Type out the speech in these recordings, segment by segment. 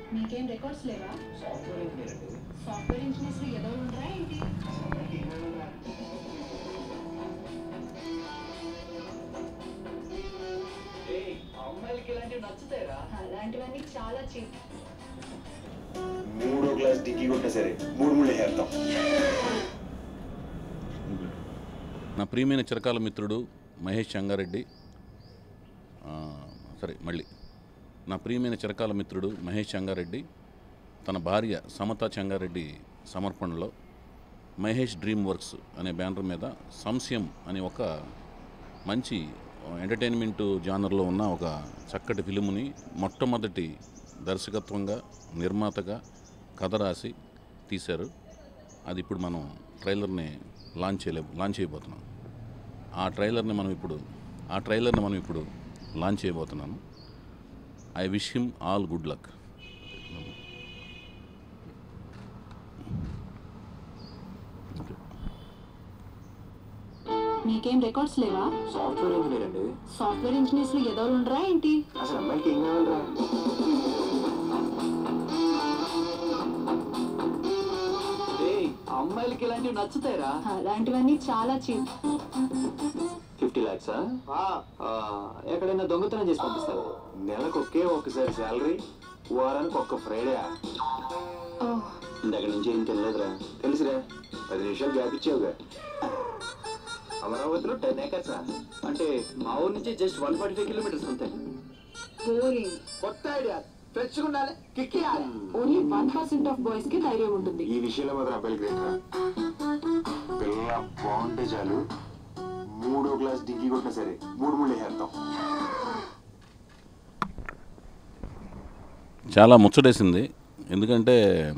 మీకేం రికార్డ్స్ లేవా software engineer అండి సాఫ్ట్వేర్ ఇంజనీర్స్ ఏదో ఉండరా ఏంటి ఏయ్, అమ్మాయిలకి ఇలాంటివి నచ్చుతాయిరా అలాంటివన్నీ చాలా చీప్ మూడో క్లాస్ డిగ్రీ కొట్టినా సరే మూడు మూడు వేస్తాం నా ప్రియమైన చిరకాల మిత్రుడు మహేష్ చంగారెడ్డి ఆ, సరే మళ్ళీ నా ప్రియమైన చిరకాల మిత్రుడు మహేష్ చంగారెడ్డి తన భార్య సమత చంగారెడ్డి సమర్పణలో మహేష్ డ్రీమ్ వర్క్స్ అనే బ్యానర్ మీద సంశయం అనే ఒక మంచి ఎంటర్టైన్మెంట్ జానర్లో ఉన్న ఒక చక్కటి ఫిలిముని మొట్టమొదటి దర్శకత్వంగా నిర్మాతగా కథ రాసి తీశారు అది ఇప్పుడు మనం ట్రైలర్ని లాంచ్ చేయలే లాంచ్ చేయబోతున్నాం ఆ ట్రైలర్ని మనం ఇప్పుడు ఆ ట్రైలర్ని మనం ఇప్పుడు లాంచ్ చేయబోతున్నాను I wish him all good luck మీకేం రికార్డ్స్ లేవా సాఫ్ట్వేర్ ఇంజనీర్ అండి సాఫ్ట్వేర్ ఇంజనీర్స్ ఏదో ఉండరా ఏంటి అసలు అమ్మాయికి ఏం కావాలరా ఏయ్, అమ్మాయిలకి ఇలాంటివి నచ్చుతాయిరా అలాంటివన్నీ చాలా చీప్ ఫిఫ్టీ ల్యాక్సా ఎక్కడైనా దొంగతనం చేసి పంపిస్తారు నెలకు ఒకే ఒక్కసారి శాలరీ వారానికి ఒక్క ఫ్రైడే ఇందాక నుంచి ఏం తెలియదురా తెలుసురా పది నిమిషాలు గ్యాప్ ఇచ్చావుగా అమరావతిలో టెన్ ఏకర్స్ అంటే మా ఊరు నుంచి just one forty five kilometres ఉంటాయి బోరింగ్ కొత్త ఐడియా ఫ్రెష్గా ఉండాలి కిక్కియాలి only one percent of boys కి ధైర్యం ఉంటుంది ఈ విషయంలో మాత్రం అబ్బాయిలు గ్రేట్ రా పిల్ల బాగుంటే చాలు మూడో క్లాస్ డిగ్రీ కొట్టినా సరే మూడు మూడు వేస్తాం చాలా ముచ్చటేసింది ఎందుకంటే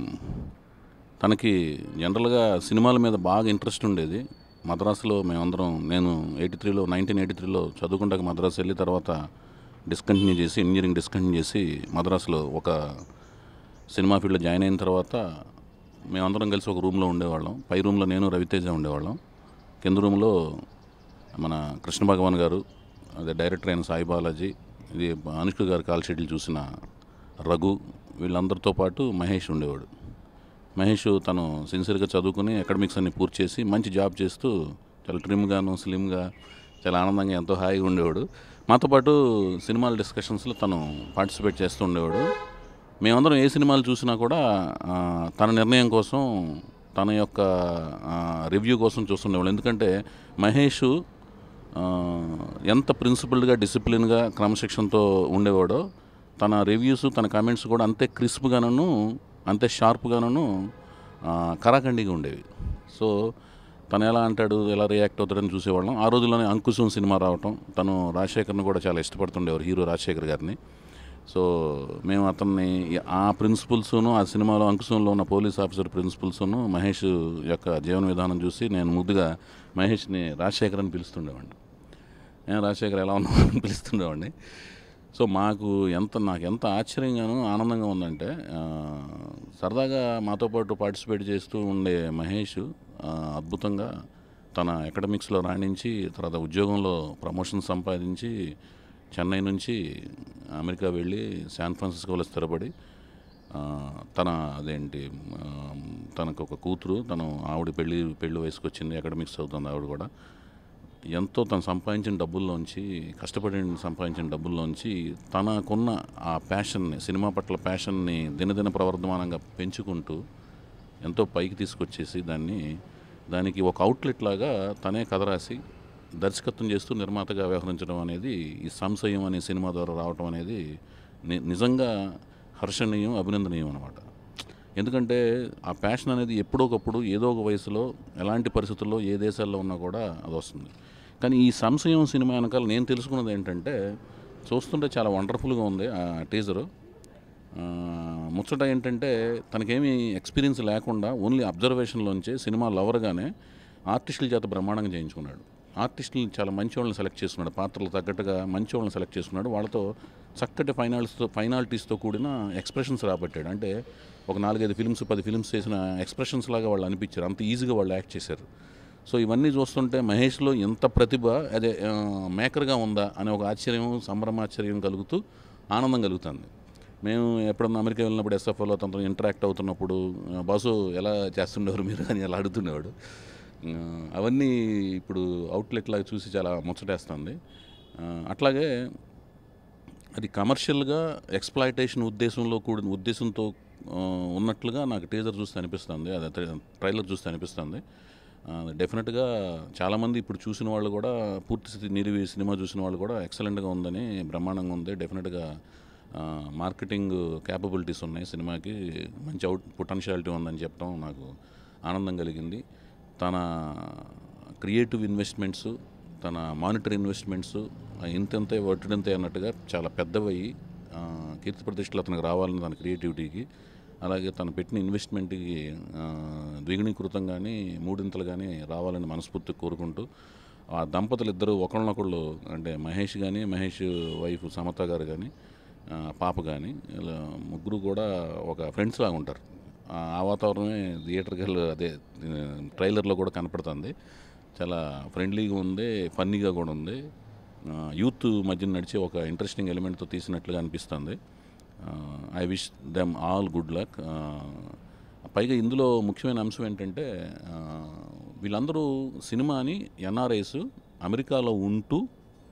తనకి జనరల్గా సినిమాల మీద బాగా ఇంట్రెస్ట్ ఉండేది మద్రాసులో మేమందరం నేను ఎయిటీ త్రీలో నైన్టీన్ ఎయిటీ త్రీలో చదువుకుంటాక మద్రాసు వెళ్ళి తర్వాత డిస్కంటిన్యూ చేసి ఇంజనీరింగ్ డిస్కంటిన్యూ చేసి మద్రాసులో ఒక సినిమా ఫీల్డ్లో జాయిన్ అయిన తర్వాత మేమందరం కలిసి ఒక రూమ్లో ఉండేవాళ్ళం పై రూమ్లో నేను రవితేజ ఉండేవాళ్ళం కింద రూమ్లో మన కృష్ణ భగవాన్ గారు అదే డైరెక్టర్ అయిన సాయి బాలాజీ ఇది అనుష్క గారు కాల్ షెడ్యూల్ చూసిన రఘు వీళ్ళందరితో పాటు మహేష్ ఉండేవాడు మహేష్ తను సిన్సియర్గా చదువుకుని అకాడమిక్స్ అన్ని పూర్తి చేసి మంచి జాబ్ చేస్తూ చాలా ట్రిమ్గాను స్లిమ్గా చాలా ఆనందంగా ఎంతో హాయిగా ఉండేవాడు మాతో పాటు సినిమాల డిస్కషన్స్లో తను పార్టిసిపేట్ చేస్తూ ఉండేవాడు మేమందరం ఏ సినిమాలు చూసినా కూడా ఆ, తన నిర్ణయం కోసం తన యొక్క రివ్యూ కోసం చూస్తుండేవాళ్ళు ఎందుకంటే మహేష్ ఆ, ఎంత ప్రిన్సిపల్డ్గా డిసిప్లిన్గా క్రమశిక్షణతో ఉండేవాడో తన రివ్యూస్ తన కామెంట్స్ కూడా అంతే క్రిస్ప్గాను అంతే షార్ప్గాను కరాఖండిగా ఉండేవి సో తను ఎలా అంటాడు ఎలా రియాక్ట్ అవుతాడని చూసేవాళ్ళం ఆ రోజుల్లోనే అంకుశం సినిమా రావటం తను రాజశేఖర్ని కూడా చాలా ఇష్టపడుతుండేవారు హీరో రాజశేఖర్ గారిని సో మేము అతన్ని ఆ ప్రిన్సిపల్స్ను ఆ సినిమాలో అంకుశంలో ఉన్న పోలీస్ ఆఫీసర్ ప్రిన్సిపల్స్ను మహేష్ యొక్క జీవన విధానం చూసి నేను ముద్దుగా మహేష్ని రాజశేఖర్ అని పిలుస్తుండేవాడిని నేను రాజశేఖర్ ఎలా ఉన్నావు అని పిలుస్తుండేవాడిని సో మాకు ఎంత నాకు ఎంత ఆశ్చర్యంగాను ఆనందంగా ఉందంటే ఆ, సరదాగా మాతో పాటు పార్టిసిపేట్ చేస్తూ ఉండే మహేష్ ఆ, అద్భుతంగా తన అకాడమిక్స్లో రాణించి తర్వాత ఉద్యోగంలో ప్రమోషన్ సంపాదించి చెన్నై నుంచి అమెరికా వెళ్ళి శాన్ ఫ్రాన్సిస్కోలో స్థిరపడి ఆ, తన అదేంటి ఆ, తనకు ఒక కూతురు తను ఆవిడ పెళ్ళి పెళ్ళి వయసుకు వచ్చింది అకాడమిక్స్ చదువుతుంది ఆవిడ కూడా ఎంతో తను సంపాదించిన డబ్బుల్లోంచి కష్టపడి సంపాదించిన డబ్బుల్లోంచి తనకున్న ఆ ప్యాషన్ని సినిమా పట్ల ప్యాషన్ని దినదిన ప్రవర్ధమానంగా పెంచుకుంటూ ఎంతో పైకి తీసుకొచ్చేసి దాన్ని దానికి ఒక అవుట్లెట్ లాగా తనే కథ రాసి దర్శకత్వం చేస్తూ నిర్మాతగా వ్యవహరించడం అనేది ఈ సంశయం అనే సినిమా ద్వారా రావడం అనేది ని- నిజంగా హర్షణీయం అభినందనీయం అనమాట ఎందుకంటే ఆ ప్యాషన్ అనేది ఎప్పుడో ఒకప్పుడు ఏదో ఒక వయసులో ఎలాంటి పరిస్థితుల్లో ఏ దేశాల్లో ఉన్నా కూడా అది వస్తుంది కానీ ఈ సంశయం సినిమా వెనకాల నేను తెలుసుకున్నది ఏంటంటే చూస్తుంటే చాలా వండర్ఫుల్గా ఉంది ఆ టీజరు ఆ, ముచ్చట ఏంటంటే తనకేమీ ఎక్స్పీరియన్స్ లేకుండా ఓన్లీ అబ్జర్వేషన్లోంచే సినిమా లవర్గానే ఆర్టిస్టుల చేత బ్రహ్మాండంగా చేయించుకున్నాడు ఆర్టిస్టులు చాలా మంచి వాళ్ళని సెలెక్ట్ చేసుకున్నాడు పాత్రలు తగ్గట్టుగా మంచి వాళ్ళని సెలెక్ట్ చేసుకున్నాడు వాళ్ళతో చక్కటి ఫైనాల్స్తో ఫైనాలిటీస్తో కూడిన ఎక్స్ప్రెషన్స్ రాబట్టాడు అంటే ఒక నాలుగైదు ఫిల్మ్స్ పది ఫిల్మ్స్ చేసిన ఎక్స్ప్రెషన్స్ లాగా వాళ్ళు అనిపించారు అంత ఈజీగా వాళ్ళు యాక్ట్ చేశారు సో ఇవన్నీ చూస్తుంటే మహేష్లో ఎంత ప్రతిభ అదే ఆ, మేకర్గా ఉందా అనే ఒక ఆశ్చర్యం సంభ్రమాశ్చర్యం కలుగుతూ ఆనందం కలుగుతుంది మేము ఎప్పుడన్నా అమెరికా వెళ్ళినప్పుడు ఎస్ఎఫ్ఓలో తనతో ఇంటరాక్ట్ అవుతున్నప్పుడు "ఆ, బాసు ఎలా చేస్తుండేవారు మీరు అని అలా అడుగుతుండేవాడు ఆ, అవన్నీ ఇప్పుడు అవుట్లెట్ లాగా చూసి చాలా ముచ్చటేస్తుంది ఆ, అట్లాగే అది కమర్షియల్గా ఎక్స్ప్లాయిటేషన్ ఉద్దేశంలో కూడిన ఉద్దేశంతో ఆ, ఉన్నట్లుగా నాకు టీజర్ చూస్తే అనిపిస్తుంది అది ట్రైలర్ చూస్తే అనిపిస్తుంది ఆ, డెఫినెట్గా చాలామంది ఇప్పుడు చూసిన వాళ్ళు కూడా పూర్తి స్థితి నిరివి సినిమా చూసిన వాళ్ళు కూడా ఎక్సలెంట్గా ఉందని బ్రహ్మాండంగా ఉంది డెఫినెట్గా ఆ, మార్కెటింగ్ క్యాపబిలిటీస్ ఉన్నాయి సినిమాకి మంచి అవుట్ పొటెన్షియాలిటీ ఉందని చెప్పడం నాకు ఆనందం కలిగింది తన క్రియేటివ్ ఇన్వెస్ట్మెంట్స్ తన మానిటరీ ఇన్వెస్ట్మెంట్స్ ఇంతంతే వడ్డంతే అన్నట్టుగా చాలా పెద్దవయ్యి ఆ, కీర్తి ప్రతిష్టలు అతనికి రావాలని తన క్రియేటివిటీకి అలాగే తను పెట్టిన ఇన్వెస్ట్మెంట్కి ఆ, ద్విగుణీకృతం కానీ మూడింతలు కానీ రావాలని మనస్ఫూర్తి కోరుకుంటూ ఆ దంపతులు ఇద్దరు ఒకళ్ళనొకళ్ళు అంటే మహేష్ కానీ మహేష్ వైఫ్ సమత గారు కానీ ఆ, పాప కానీ ఇలా ముగ్గురు కూడా ఒక ఫ్రెండ్స్ లాగా ఉంటారు ఆ ఆ వాతావరణమే థియేటర్కి వెళ్ళి అదే ఆ, ట్రైలర్లో కూడా కనపడుతుంది చాలా ఫ్రెండ్లీగా ఉంది ఫన్నీగా కూడా ఉంది ఆ, యూత్ మధ్య నడిచే ఒక ఇంట్రెస్టింగ్ ఎలిమెంట్తో తీసినట్లుగా అనిపిస్తుంది I wish them all good luck పైగా ఇందులో ముఖ్యమైన అంశం ఏంటంటే ఆ, వీళ్ళందరూ సినిమాని ఎన్ఆర్ఐస్ అమెరికాలో ఉంటూ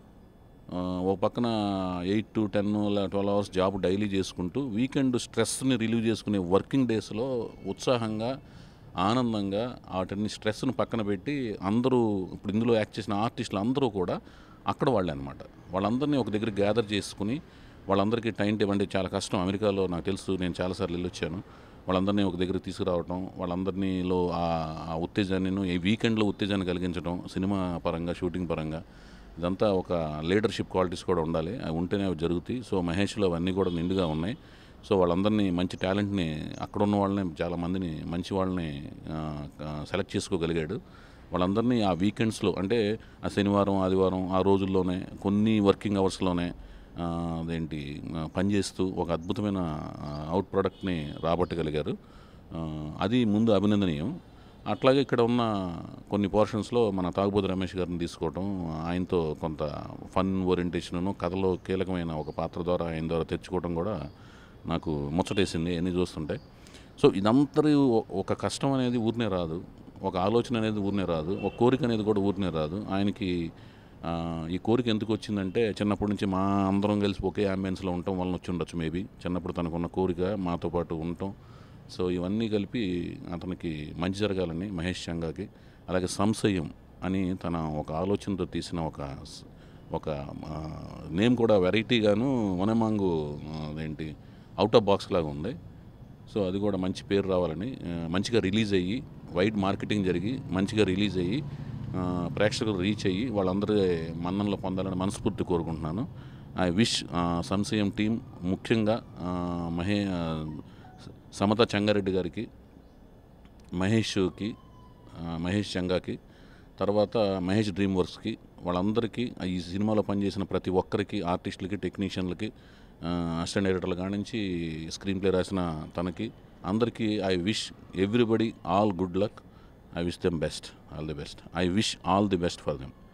ఆ, ఒక పక్కన eight to ten twelve hours job daily చేసుకుంటూ వీకెండ్ స్ట్రెస్ని రిలీవ్ చేసుకునే వర్కింగ్ డేస్లో ఉత్సాహంగా ఆనందంగా వాటిని స్ట్రెస్ను పక్కన పెట్టి అందరూ ఇప్పుడు ఇందులో యాక్ట్ చేసిన ఆర్టిస్టులు అందరూ కూడా అక్కడ వాళ్ళే అనమాట వాళ్ళందరినీ ఒక దగ్గర గ్యాదర్ చేసుకుని వాళ్ళందరికీ టైం టేబుల్ అంటే చాలా కష్టం అమెరికాలో నాకు తెలుసు నేను చాలాసార్లు వెళ్ళొచ్చాను వాళ్ళందరినీ ఒక దగ్గర తీసుకురావటం వాళ్ళందరినీలో ఆ ఆ ఉత్తేజాన్ని ఈ వీకెండ్లో ఉత్తేజాన్ని కలిగించడం సినిమా పరంగా షూటింగ్ పరంగా ఇదంతా ఒక లీడర్షిప్ క్వాలిటీస్ కూడా ఉండాలి అవి ఉంటేనే అవి జరుగుతాయి సో మహేష్లో అవన్నీ కూడా నిండుగా ఉన్నాయి సో వాళ్ళందరినీ మంచి టాలెంట్ని అక్కడ ఉన్న వాళ్ళని చాలా మందిని మంచి వాళ్ళని సెలెక్ట్ చేసుకోగలిగాడు వాళ్ళందరినీ ఆ వీకెండ్స్లో అంటే ఆ శనివారం ఆదివారం ఆ రోజుల్లోనే కొన్ని వర్కింగ్ అవర్స్లోనే ఆ, అదేంటి ఆ, పనిచేస్తూ ఒక అద్భుతమైన అవుట్ ప్రోడక్ట్ని రాబట్టగలిగారు ఆ, అది ముందు అభినందనీయం అట్లాగే ఇక్కడ ఉన్న కొన్ని పోర్షన్స్లో మన తాగుబోతు రమేష్ గారిని తీసుకోవడం ఆయనతో కొంత ఫన్ ఓరియంటేషన్ను కథలో కీలకమైన ఒక పాత్ర ద్వారా ఆయన ద్వారా తెచ్చుకోవడం కూడా నాకు ముచ్చటేసింది ఎన్ని చూస్తుంటే సో ఇదంతరి ఒక కష్టం అనేది ఊరినే రాదు ఒక ఆలోచన అనేది ఊరినే రాదు ఒక కోరిక అనేది కూడా ఊరినే రాదు ఆయనకి ఆ, ఈ కోరిక ఎందుకు వచ్చిందంటే చిన్నప్పటి నుంచి మా అందరం కలిసి ఒకే అంబులెన్స్లో ఉండటం వలన వచ్చి ఉండొచ్చు మేబీ చిన్నప్పుడు తనకున్న కోరిక మాతో పాటు ఉండటం సో ఇవన్నీ కలిపి అతనికి మంచి జరగాలని మహేష్ చంగాకి అలాగే సంశయం అని తన ఒక ఆలోచనతో తీసిన ఒక స్- ఒక నేమ్ కూడా వెరైటీగాను వనమాంగు ఆ, అదేంటి అవుట్ ఆఫ్ బాక్స్ లాగా ఉంది సో అది కూడా మంచి పేరు రావాలని ఆ, మంచిగా రిలీజ్ అయ్యి వైడ్ మార్కెటింగ్ జరిగి మంచిగా రిలీజ్ అయ్యి ఆ, ప్రేక్షకులు రీచ్ అయ్యి వాళ్ళందరి మన్ననలు పొందాలని మనస్ఫూర్తి కోరుకుంటున్నాను ఐ విష్ సంశయం టీం ముఖ్యంగా ఆ, మహే ఆ, సమత చంగారెడ్డి గారికి మహేష్కి ఆ, మహేష్ చంగాకి తర్వాత మహేష్ డ్రీమ్ వర్క్స్కి వాళ్ళందరికీ ఈ సినిమాలో పనిచేసిన ప్రతి ఒక్కరికి ఆర్టిస్టులకి టెక్నీషియన్లకి అసిస్టెంట్ డైరెక్టర్ల కాడి నుంచి స్క్రీన్ ప్లే రాసిన తనకి అందరికీ I wish everybody all good luck I wish them best all the best I wish all the best for them